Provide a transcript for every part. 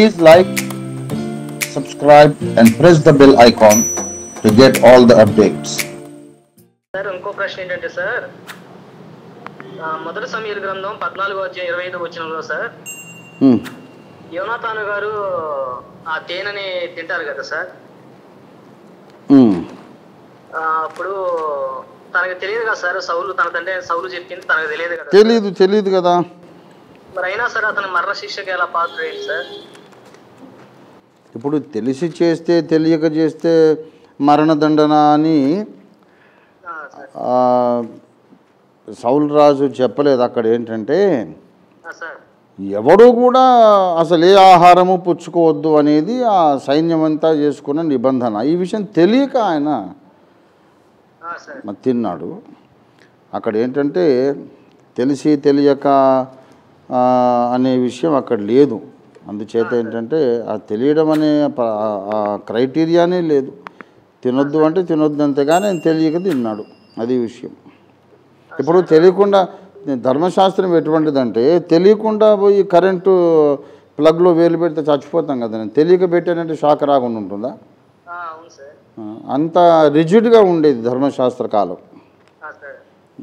Please like, subscribe, and press the bell icon to get all the updates. Sir ఇంకో ప్రశ్న ఏంటంటే sir ఆ, మొదటి సమీర గ్రంథం పద్నాలుగో అధ్యాయం ఇరవై ఐదు వచ్చినంలో సార్ ఉమ్, యోనాతాను గారు ఆ తేనెని తింటారు కదా సార్ ఉమ్. ఆ, అప్పుడు తనకు తెలియదు కదా సార్ సౌలు తన తండ్రి సౌలు చెప్పింది తనకు తెలియదు కదా తెలీదు తెలీదు కదా మరి అయినా సరే అతను మరణ శిక్షకి ఎలా పాత్రేయండి సార్ ఇప్పుడు తెలిసి చేస్తే తెలియక చేస్తే మరణదండన అని ఆ, సార్ ఆ, సౌల్ రాజు చెప్పలేదు అక్కడ ఏంటంటే ఆ, సార్ ఎవడు కూడా అసలు ఏ ఆహారము పుచ్చుకోవద్దు అనేది ఆ సైన్యం అంతా చేసుకున్న నిబంధన ఈ విషయం తెలియక ఆయన ఆ, సార్ మరి తిన్నాడు అక్కడ ఏంటంటే తెలిసి తెలియక ఆ, అనే విషయం అక్కడ లేదు అందుచేత ఏంటంటే ఆ తెలియడం అనే ప- ఆ- ఆ క్రైటీరియానే లేదు తినొద్దు అంటే తినొద్దు అంతేగాని ఆయన తెలియక తిన్నాడు అది విషయం ఇప్పుడు తెలియకుండా ధర్మశాస్త్రం ఎటువంటిదంటే తెలియకుండా పోయి కరెంటు ప్లగ్లో వేలు పెడితే చచ్చిపోతాం కదా నేను తెలియక పెట్టానంటే షాక్ రాకుండా ఉంటుందా ఆ, అవును సార్ ఆ, అంత రిజిడ్గా ఉండేది ధర్మశాస్త్ర కాలం ఆ, sir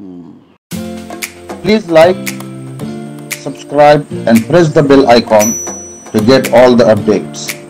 Please like, subscribe, and press the bell icon to get all the updates.